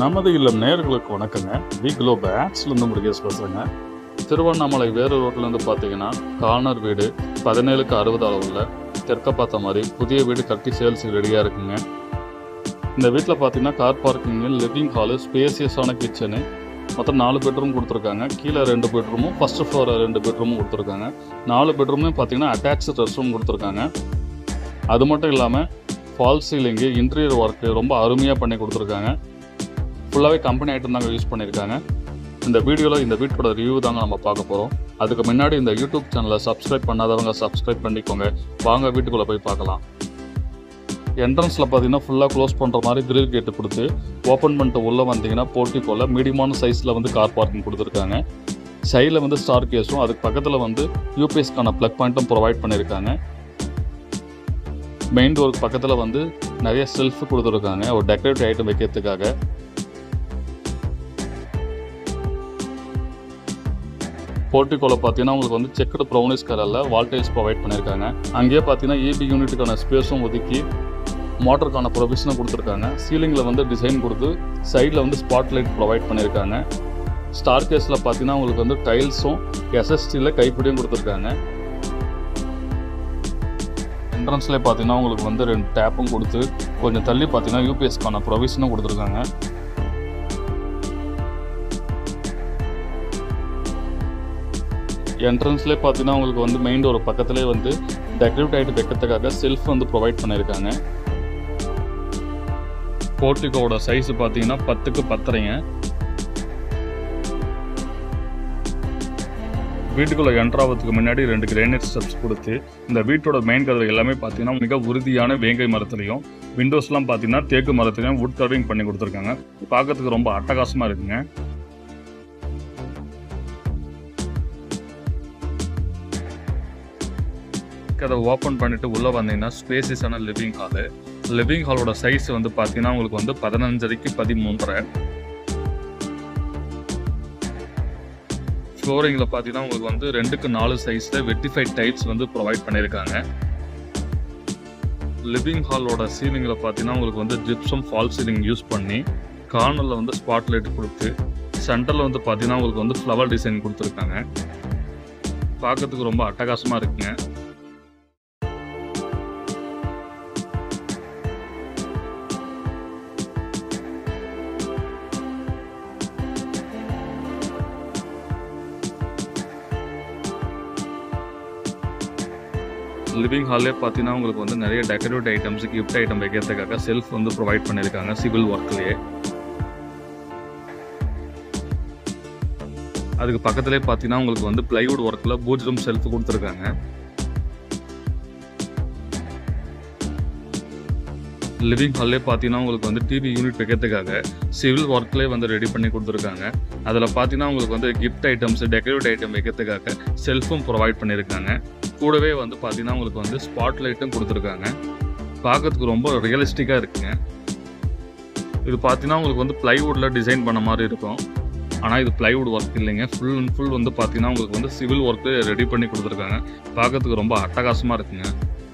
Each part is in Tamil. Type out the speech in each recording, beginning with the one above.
நமது இல்லம் நேயர்களுக்கு வணக்கங்க வி குளோப் ஆட்ஸ்லேருந்து முருகேஷ் பேசுகிறேங்க திருவண்ணாமலை வேறு ரோட்லேருந்து பார்த்தீங்கன்னா கார்னர் வீடு பதினேழுக்கு அறுபது அளவில் தெற்க பார்த்த மாதிரி புதிய வீடு கட்டி சேல்ஸுக்கு ரெடியாக இருக்குங்க இந்த வீட்டில் பார்த்தீங்கன்னா கார் பார்க்கிங்கு லிவிங் ஹாலு ஸ்பேசியஸான கிச்சனு மொத்தம் நாலு பெட்ரூம் கொடுத்துருக்காங்க கீழே ரெண்டு பெட்ரூமும் ஃபஸ்ட்டு ஃப்ளோரில் ரெண்டு பெட்ரூமும் கொடுத்துருக்காங்க நாலு பெட்ரூம்லையும் பார்த்தீங்கன்னா அட்டாச்சு ரெஸ்ட் ரூம் கொடுத்துருக்காங்க அது மட்டும் இல்லாமல் ஃபால் சீலிங்கு இன்டீரியர் ஒர்க்கு ரொம்ப அருமையாக பண்ணி கொடுத்துருக்காங்க ஃபுல்லாகவே கம்பெனி ஐட்டம் தாங்க யூஸ் பண்ணியிருக்காங்க இந்த வீடியோவில் இந்த வீட்டோட ரிவ்யூ தாங்க நம்ம பார்க்க போகிறோம் அதுக்கு முன்னாடி இந்த யூடியூப் சேனலை சப்ஸ்கிரைப் பண்ணாதவங்க சப்ஸ்கிரைப் பண்ணிக்கோங்க வாங்க வீட்டுக்குள்ளே போய் பார்க்கலாம் என்ட்ரன்ஸில் பார்த்தீங்கன்னா ஃபுல்லாக க்ளோஸ் பண்ணுற மாதிரி கிரில் கேட்டு கொடுத்து ஓப்பன் பண்ணிட்டு உள்ளே வந்தீங்கன்னா போர்ட்டிக்கோல மீடியமான சைஸில் வந்து கார் பார்க்கிங் கொடுத்துருக்காங்க சைடில் வந்து ஸ்டார் கேஸும் அதுக்கு பக்கத்தில் வந்து யூபிஎஸ்க்கான ப்ளக் பாயிண்ட்டும் ப்ரொவைட் பண்ணியிருக்காங்க மெயின் டோருக்கு பக்கத்தில் வந்து நிறைய செல்ஃப் கொடுத்துருக்காங்க ஒரு டெக்கரேட்டிவ் ஐட்டம் வைக்கிறதுக்காக போர்ட்டிகோல பார்த்தீங்கன்னா உங்களுக்கு வந்து செக்குடு ப்ரௌனிஸ் கலரில் வால்டேஜ் ப்ரொவைட் பண்ணியிருக்காங்க அங்கேயே பார்த்தீங்கன்னா ஏபி யூனிட்டுக்கான ஸ்பேஸும் ஒதுக்கி மோட்டருக்கான ப்ரொவிஷனும் கொடுத்துருக்காங்க சீலிங்கில் வந்து டிசைன் கொடுத்து சைடில் வந்து ஸ்பாட் லைட் ப்ரொவைட் பண்ணியிருக்காங்க ஸ்டார் கேஸில் பார்த்தீங்கன்னா உங்களுக்கு வந்து டைல்ஸும் எஸ்எஸ்டியில் கைப்பிடியும் கொடுத்துருக்காங்க என்ட்ரன்ஸ்லேயே பார்த்தீங்கன்னா உங்களுக்கு வந்து ரெண்டு டேப்பும் கொடுத்து கொஞ்சம் தள்ளி பார்த்தீங்கன்னா யூபிஎஸ்க்கான ப்ரொவிஷனும் கொடுத்துருக்காங்க என்ட்ரன்ஸ்லேயே பார்த்தீங்கன்னா உங்களுக்கு வந்து மெயின் டோர் பக்கத்துலேயே வந்து டெக்கரேட் ஐட்டம் வைக்கிறதுக்காக செல்ஃப் வந்து ப்ரொவைட் பண்ணியிருக்காங்க போர்ட்டிகோட சைஸ் பார்த்தீங்கன்னா பத்துக்கு பத்தரைங்க வீட்டுக்குள்ளே என்ட்ராவதுக்கு முன்னாடி ரெண்டு கிரானைட் ஸ்டெப்ஸ் கொடுத்து இந்த வீட்டோட மெயின் கதவு எல்லாமே பார்த்தீங்கன்னா மிக உறுதியான வேங்கை மரத்துலையும் விண்டோஸ்லாம் பார்த்தீங்கன்னா தேக்கு மரத்துலையும் வுட் கவரிங் பண்ணி கொடுத்துருக்காங்க பார்க்கறதுக்கு ரொம்ப அட்டகாசமாக இருக்குங்க அதை ஓப்பன் பண்ணிட்டு உள்ளே வந்தீங்கன்னா ஸ்பேசியஸான லிவிங் ஹாலு லிவிங் ஹாலோட சைஸ் வந்து பார்த்தீங்கன்னா உங்களுக்கு வந்து பதினஞ்சரைக்கு பதிமூன்றரை ஃப்ளோரிங்கில் பார்த்தீங்கன்னா உங்களுக்கு வந்து ரெண்டுக்கு நாலு சைஸில் வெட்டிஃபைட் டைப்ஸ் வந்து ப்ரொவைட் பண்ணியிருக்காங்க லிவிங் ஹாலோட சீலிங்கில் பார்த்தீங்கன்னா உங்களுக்கு வந்து ஜிப்சம் ஃபால் சீலிங் யூஸ் பண்ணி கார்னரில் வந்து ஸ்பாட் லைட் கொடுத்து சென்டரில் வந்து பார்த்தீங்கன்னா உங்களுக்கு வந்து ஃப்ளவர் டிசைன் கொடுத்துருக்காங்க பார்க்கறதுக்கு ரொம்ப அட்டகாசமாக இருக்குங்க லிவிங் ஹாலே பார்த்தீங்கன்னா உங்களுக்கு வந்து நிறைய டெக்கரேட்டிவ் ஐட்டம்ஸ் கிஃப்ட் ஐட்டம் வைக்கிறதுக்காக செல்ஃப் வந்து ப்ரொவைட் பண்ணியிருக்காங்க சிவில் ஒர்க்லேயே அதுக்கு பக்கத்துலேயே பார்த்தீங்கன்னா உங்களுக்கு வந்து பிளைவுட் ஒர்க்கில் பூஜ் ரூம் செல்ஃப் கொடுத்துருக்காங்க லிவிங் ஹால்லே பார்த்தீங்கன்னா உங்களுக்கு வந்து டிவி யூனிட் வைக்கிறதுக்காக சிவில் ஒர்க்லேயே வந்து ரெடி பண்ணி கொடுத்துருக்காங்க அதில் பார்த்தீங்கன்னா உங்களுக்கு வந்து கிஃப்ட் ஐட்டம்ஸ் டெக்கரேட்டிவ் ஐட்டம் வைக்கிறதுக்காக செல்ஃபும் ப்ரொவைட் பண்ணியிருக்காங்க கூடவே வந்து பார்த்தீங்கன்னா உங்களுக்கு வந்து ஸ்பாட் லைட்டும் கொடுத்துருக்காங்க பார்க்கறதுக்கு ரொம்ப ரியலிஸ்டிக்காக இருக்குங்க இது பார்த்தீங்கன்னா உங்களுக்கு வந்து ப்ளைவுட்டில் டிசைன் பண்ண மாதிரி இருக்கும் ஆனால் இது ப்ளைவுட் ஒர்க் இல்லைங்க ஃபுல் அண்ட் ஃபுல் வந்து பார்த்தீங்கன்னா உங்களுக்கு வந்து சிவில் ஒர்க்கு ரெடி பண்ணி கொடுத்துருக்காங்க பார்க்கறதுக்கு ரொம்ப அட்டகாசமாக இருக்குங்க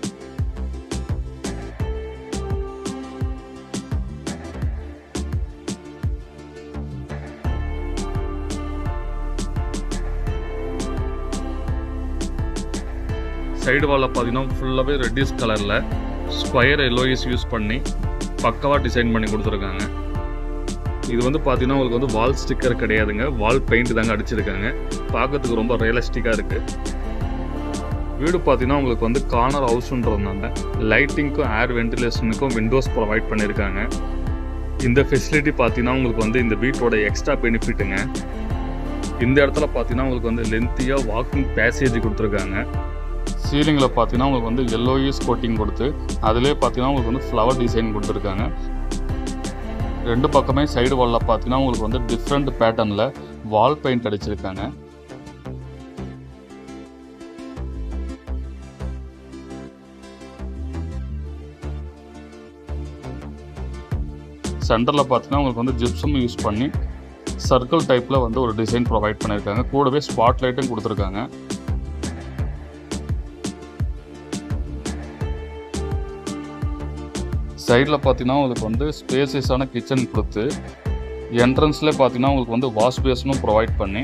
சைடு வாலில் பார்த்தீங்கன்னா ஃபுல்லாகவே ரெட்டிஸ் கலரில் ஸ்கொயர் எல்லோயிஸ் யூஸ் பண்ணி பக்கவாக டிசைன் பண்ணி கொடுத்துருக்காங்க இது வந்து பார்த்தீங்கன்னா உங்களுக்கு வந்து வால் ஸ்டிக்கர் கிடையாதுங்க வால் பெயிண்ட் தாங்க அடிச்சிருக்காங்க பார்க்கறதுக்கு ரொம்ப ரியலிஸ்டிக்காக இருக்குது வீடு பார்த்தீங்கன்னா உங்களுக்கு வந்து கார்னர் ஹவுஸ்ன்றதுனால லைட்டிங்க்கும் ஏர் வென்டிலேஷனுக்கும் விண்டோஸ் ப்ரொவைட் பண்ணியிருக்காங்க இந்த ஃபெசிலிட்டி பார்த்தீங்கன்னா உங்களுக்கு வந்து இந்த வீட்டோட எக்ஸ்ட்ரா பெனிஃபிட்டுங்க இந்த இடத்துல பார்த்தீங்கன்னா உங்களுக்கு வந்து லென்த்தியாக வாக்கிங் பேசேஜ் கொடுத்துருக்காங்க சீலிங்கில் பார்த்தீங்கன்னா உங்களுக்கு வந்து எல்லோயிஸ் கோட்டிங் கொடுத்து அதிலே பார்த்தீங்கன்னா உங்களுக்கு வந்து ஃப்ளவர் டிசைன் கொடுத்துருக்காங்க ரெண்டு பக்கமே சைடு வாலில் பார்த்தீங்கன்னா உங்களுக்கு வந்து டிஃப்ரெண்ட் பேட்டர்னில் வால் பெயிண்ட் அடிச்சிருக்காங்க சென்டரில் பார்த்தீங்கன்னா உங்களுக்கு வந்து ஜிப்சம் யூஸ் பண்ணி சர்க்கிள் டைப்பில் வந்து ஒரு டிசைன் ப்ரொவைட் பண்ணியிருக்காங்க கூடவே ஸ்பாட் லைட்டும் கொடுத்துருக்காங்க சைடில் பார்த்தீங்கன்னா உங்களுக்கு வந்து ஸ்பேசியஸான கிச்சன் கொடுத்து என்ட்ரன்ஸ்லேயே பார்த்தீங்கன்னா உங்களுக்கு வந்து வாஷ் பேஸனும் ப்ரொவைட் பண்ணி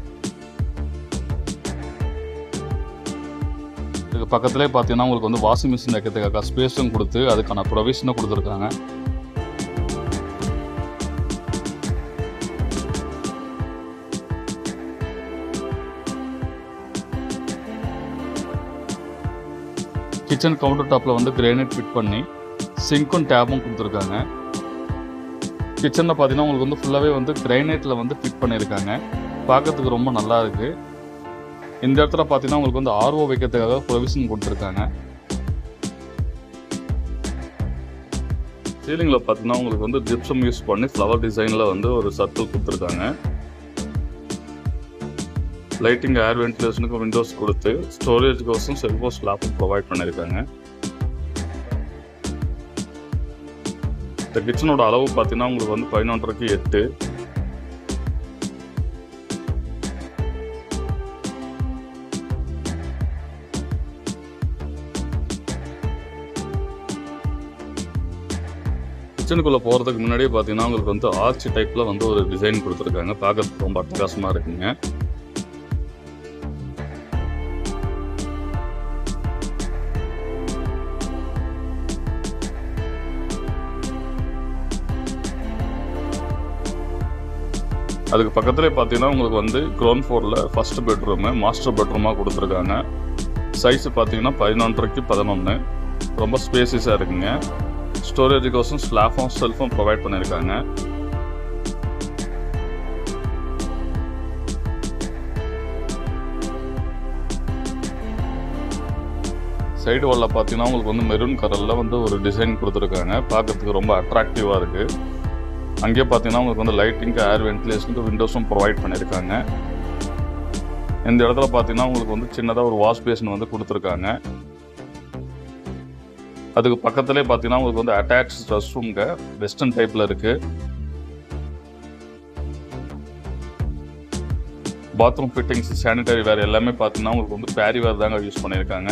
இதுக்கு பக்கத்துலேயே பார்த்தீங்கன்னா உங்களுக்கு வந்து வாஷிங் மிஷின் வைக்கிறதுக்காக ஸ்பேஸும் கொடுத்து அதுக்கான ப்ரொவிஷனும் கொடுத்துருக்காங்க கிச்சன் கவுண்டர் டாப்பில் வந்து கிரானைட் ஃபிட் பண்ணி சிங்க்கும் டேப்பும் கொடுத்துருக்காங்க கிச்சனில் பார்த்தீங்கன்னா உங்களுக்கு வந்து ஃபுல்லாகவே வந்து கிரைனைட்டில் வந்து ஃபிட் பண்ணியிருக்காங்க பார்க்கறதுக்கு ரொம்ப நல்லா இருக்குது இந்த இடத்துல பார்த்தீங்கன்னா உங்களுக்கு வந்து ஆர்ஓ வைக்கிறதுக்காக ப்ரொவிஷன் கொடுத்துருக்காங்க சீலிங்கில் பார்த்தீங்கன்னா உங்களுக்கு வந்து ஜிப்சம் யூஸ் பண்ணி ஃப்ளவர் டிசைனில் வந்து ஒரு சர்க்கிள் கொடுத்துருக்காங்க லைட்டிங் ஏர் வென்டிலேஷனுக்கு விண்டோஸ் கொடுத்து ஸ்டோரேஜ்க்கோசம் செல்ஃபோ ஸ்லாப்பும் ப்ரொவைட் பண்ணியிருக்காங்க இந்த கிச்சனோட அளவு பார்த்தீங்கன்னா உங்களுக்கு வந்து பதினொன்றரைக்கு எட்டு கிச்சனுக்குள்ளே போகிறதுக்கு முன்னாடியே பார்த்தீங்கன்னா உங்களுக்கு வந்து ஆர்ச் டைப்பில் வந்து ஒரு டிசைன் கொடுத்துருக்காங்க பார்க்கறதுக்கு ரொம்ப அட்டகாசமாக இருக்குங்க அதுக்கு பக்கத்துலேயே பார்த்தீங்கன்னா உங்களுக்கு வந்து க்ரௌண்ட் ஃப்ளோரில் ஃபஸ்ட் பெட்ரூமு மாஸ்டர் பெட்ரூமாக கொடுத்துருக்காங்க சைஸு பார்த்தீங்கன்னா பதினொன்றரைக்கு பதினொன்று ரொம்ப ஸ்பேசியஸாக இருக்குங்க ஸ்டோரேஜுக்கோசம் ஸ்லாஃபும் செல்ஃபும் ப்ரொவைட் பண்ணியிருக்காங்க சைடு வாலில் பார்த்தீங்கன்னா உங்களுக்கு வந்து மெரூன் கலரில் வந்து ஒரு டிசைன் கொடுத்துருக்காங்க பார்க்கறதுக்கு ரொம்ப அட்ராக்டிவாக இருக்குது அங்கேயே பார்த்தீங்கன்னா உங்களுக்கு வந்து லைட்டிங்க்கு ஏர் வென்டிலேஷனுக்கு விண்டோஸும் ப்ரொவைட் பண்ணியிருக்காங்க இந்த இடத்துல பார்த்தீங்கன்னா உங்களுக்கு வந்து சின்னதாக ஒரு வாஷ் பேஷன் வந்து கொடுத்துருக்காங்க அதுக்கு பக்கத்துலேயே பார்த்தீங்கன்னா உங்களுக்கு வந்து அட்டாச் ரெஸ்ட் ரூம்ங்க வெஸ்டர்ன் டைப்பில் இருக்குது பாத்ரூம் ஃபிட்டிங்ஸ் சானிடரி வேர் எல்லாமே பார்த்தீங்கன்னா உங்களுக்கு வந்து பேரி வேர் தாங்க யூஸ் பண்ணியிருக்காங்க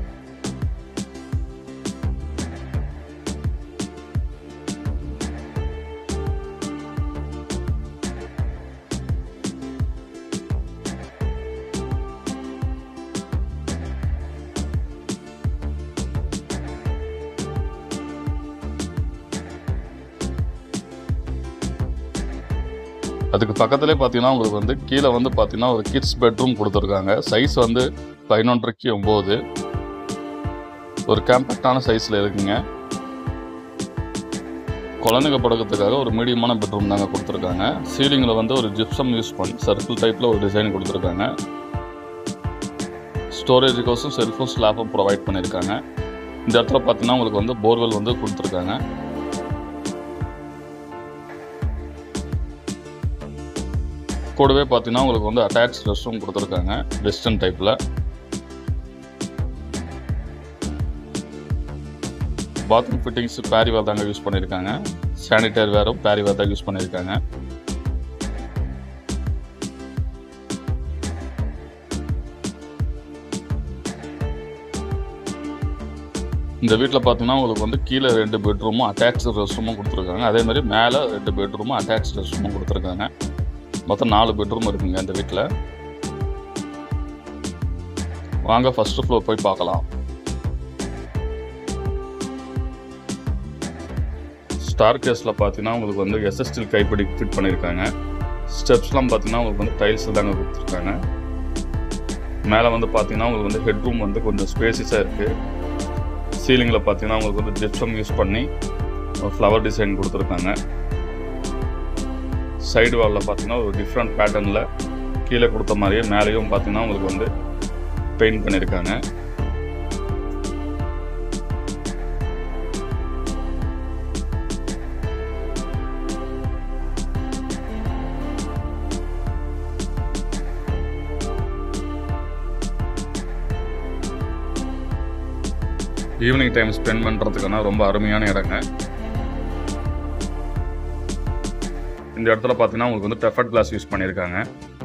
அதுக்கு பக்கத்துலேயே பார்த்தீங்கன்னா உங்களுக்கு வந்து கீழே வந்து பார்த்தீங்கன்னா ஒரு கிட்ஸ் பெட்ரூம் கொடுத்துருக்காங்க சைஸ் வந்து பதினொன்றரைக்கு ஒம்பது ஒரு கேம்பேக்டான சைஸில் இருக்குங்க குழந்தைங்க படுக்கிறதுக்காக ஒரு மீடியமான பெட்ரூம் தாங்க கொடுத்துருக்காங்க சீலிங்கில் வந்து ஒரு ஜிப்சம் யூஸ் பண்ணி சர்க்கிள் டைப்பில் ஒரு டிசைன் கொடுத்துருக்காங்க ஸ்டோரேஜுக்கோசம் செல்ஃபும் ஸ்லாப்பும் ப்ரொவைட் பண்ணியிருக்காங்க இந்த இடத்துல பார்த்தீங்கன்னா உங்களுக்கு வந்து போர்வெல் வந்து கொடுத்துருக்காங்க கூடவே பார்த்தீங்கன்னா உங்களுக்கு வந்து அட்டாச் ரெஸ்ட் ரூம் கொடுத்துருக்காங்க வெஸ்டர்ன் டைப்பில் பாத்ரூம் ஃபிட்டிங்ஸ் பேரி வேர் தாங்க யூஸ் பண்ணியிருக்காங்க சானிடரி வேரும் பேரி வேர் தான் யூஸ் பண்ணியிருக்காங்க இந்த வீட்டில் பார்த்தீங்கன்னா உங்களுக்கு வந்து கீழே ரெண்டு பெட்ரூமும் அட்டாச் ரெஸ்ட் ரூமும் கொடுத்துருக்காங்க அதே மாதிரி மேலே ரெண்டு பெட்ரூமும் அட்டாச் ரெஸ்ட் ரூமும் கொடுத்துருக்காங்க மொத்தம் நாலு பெட்ரூம் இருக்குங்க இந்த வீட்டில் வாங்க ஃபர்ஸ்ட் ஃப்ளோர் போய் பார்க்கலாம் ஸ்டார் கேஸில் பார்த்தீங்கன்னா உங்களுக்கு வந்து எஸ்எஸ்டில் கைப்பிடி ஃபிட் பண்ணியிருக்காங்க ஸ்டெப்ஸ்லாம் பார்த்தீங்கன்னா உங்களுக்கு வந்து டைல்ஸ் தாங்க கொடுத்துருக்காங்க மேலே வந்து பார்த்தீங்கன்னா உங்களுக்கு வந்து ஹெட்ரூம் வந்து கொஞ்சம் ஸ்பேசிஸாக இருக்குது சீலிங்கில் பார்த்தீங்கன்னா உங்களுக்கு வந்து ஜிப்சம் யூஸ் பண்ணி ஃப்ளவர் டிசைன் கொடுத்துருக்காங்க சைடு வாலில் பார்த்தீங்கன்னா ஒரு டிஃப்ரெண்ட் பேட்டர்னில் கீழே கொடுத்த மாதிரியே மேலேயும் பார்த்தீங்கன்னா உங்களுக்கு வந்து பெயிண்ட் பண்ணியிருக்காங்க ஈவினிங் டைம் ஸ்பெண்ட் பண்ணுறதுக்கான ரொம்ப அருமையான இடங்க இந்த இடத்துல பார்த்தீங்கன்னா உங்களுக்கு வந்து டெஃபர்ட் கிளாஸ் யூஸ் பண்ணியிருக்காங்க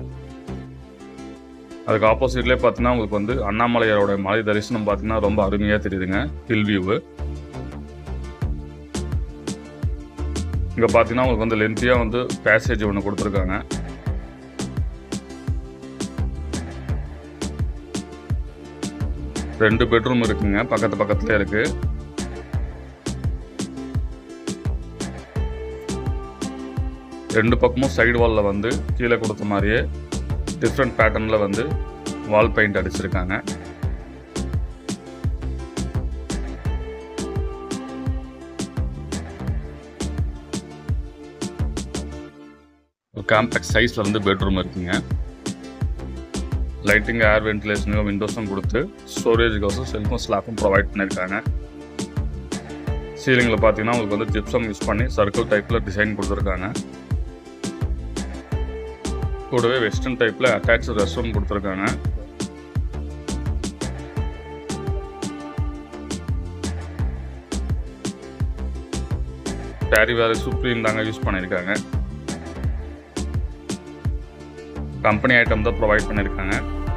அதுக்கு ஆப்போசிட்லேயே பார்த்தீங்கன்னா உங்களுக்கு வந்து அண்ணாமலையாரோட மலை தரிசனம் பார்த்தீங்கன்னா ரொம்ப அருமையாக தெரியுதுங்க ஹில் வியூவு இங்கே பார்த்தீங்கன்னா உங்களுக்கு வந்து லென்த்தியாக வந்து பேசேஜ் ஒன்று கொடுத்துருக்காங்க ரெண்டு பெட்ரூம் இருக்குங்க பக்கத்து பக்கத்துல இருக்கு ரெண்டு பக்கமும் சைடு வாலில் வந்து கீழே கொடுத்த மாதிரியே டிஃப்ரெண்ட் பேட்டர்னில் வந்து வால் பெயிண்ட் அடிச்சிருக்காங்க ஒரு காம்பேக்ட் சைஸில் வந்து பெட்ரூம் இருக்குங்க லைட்டிங் ஏர் வென்டிலேஷனும் விண்டோஸும் கொடுத்து ஸ்டோரேஜுக்கோசம் செல்ஃபும் ஸ்லாப்பும் ப்ரொவைட் பண்ணியிருக்காங்க சீலிங்கில் பார்த்தீங்கன்னா உங்களுக்கு வந்து ஜிப்சம் யூஸ் பண்ணி சர்க்கிள் டைப்பில் டிசைன் கொடுத்துருக்காங்க கூடவே வெஸ்டர்ன் டைப்பில் அட்டாச் ரெஸ்ட் ரூம் கொடுத்துருக்காங்க கேரி வேறு சுப்ரீம் தாங்க யூஸ் பண்ணியிருக்காங்க கம்பெனி ஐட்டம் தான் ப்ரொவைட் பண்ணியிருக்காங்க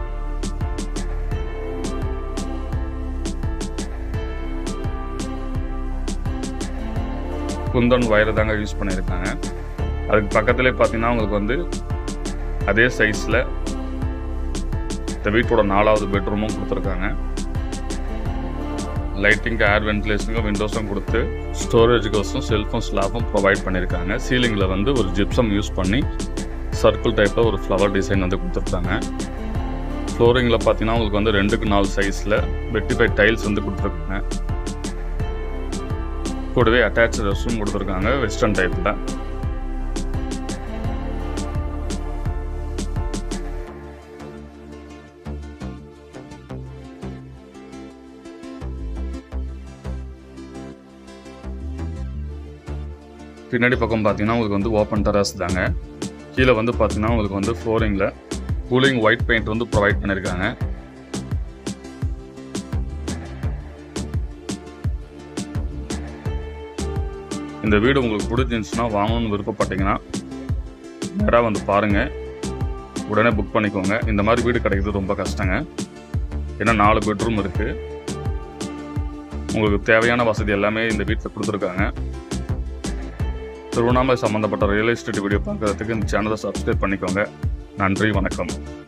குந்தன் வயர் தாங்க யூஸ் பண்ணியிருக்காங்க அதுக்கு பக்கத்துலேயே பார்த்தீங்கன்னா உங்களுக்கு வந்து அதே சைஸில் இந்த வீட்டோட நாலாவது பெட்ரூமும் கொடுத்துருக்காங்க லைட்டிங்க்கு ஏர் வென்டிலேஷனுக்கும் விண்டோஸும் கொடுத்து ஸ்டோரேஜுக்கோசம் செல்ஃபும் ஸ்லாப்பும் ப்ரொவைட் பண்ணியிருக்காங்க சீலிங்கில் வந்து ஒரு ஜிப்சம் யூஸ் பண்ணி சர்க்கிள் டைப்பில் ஒரு ஃப்ளவர் டிசைன் வந்து கொடுத்துருக்காங்க ஃப்ளோரிங்கில் பார்த்தீங்கன்னா உங்களுக்கு வந்து ரெண்டுக்கு நாலு சைஸில் வெட்டிஃபை டைல்ஸ் வந்து கொடுத்துருக்காங்க கூடவே அட்டாச் ரெஸ்ட் கொடுத்துருக்காங்க வெஸ்டர்ன் டைப்பில் பின்னாடி பக்கம் பார்த்தீங்கன்னா உங்களுக்கு வந்து ஓப்பன் டெரஸ் தாங்க கீழே வந்து பார்த்தீங்கன்னா உங்களுக்கு வந்து ஃப்ளோரிங்கில் கூலிங் ஒயிட் பெயிண்ட் வந்து ப்ரொவைட் பண்ணியிருக்காங்க இந்த வீடு உங்களுக்கு பிடிச்சிருந்துச்சுன்னா வாங்கணும்னு விருப்பப்பட்டீங்கன்னா நேராக வந்து பாருங்கள் உடனே புக் பண்ணிக்கோங்க இந்த மாதிரி வீடு கிடைக்கிறது ரொம்ப கஷ்டங்க ஏன்னா நாலு பெட்ரூம் இருக்குது உங்களுக்கு தேவையான வசதி எல்லாமே இந்த வீட்டில் கொடுத்துருக்காங்க திருவண்ணாமலை சம்மந்தப்பட்ட ரியல் எஸ்டேட் வீடியோ பார்க்குறதுக்கு இந்த சேனலை சப்ஸ்கிரைப் பண்ணிக்கோங்க நன்றி வணக்கம்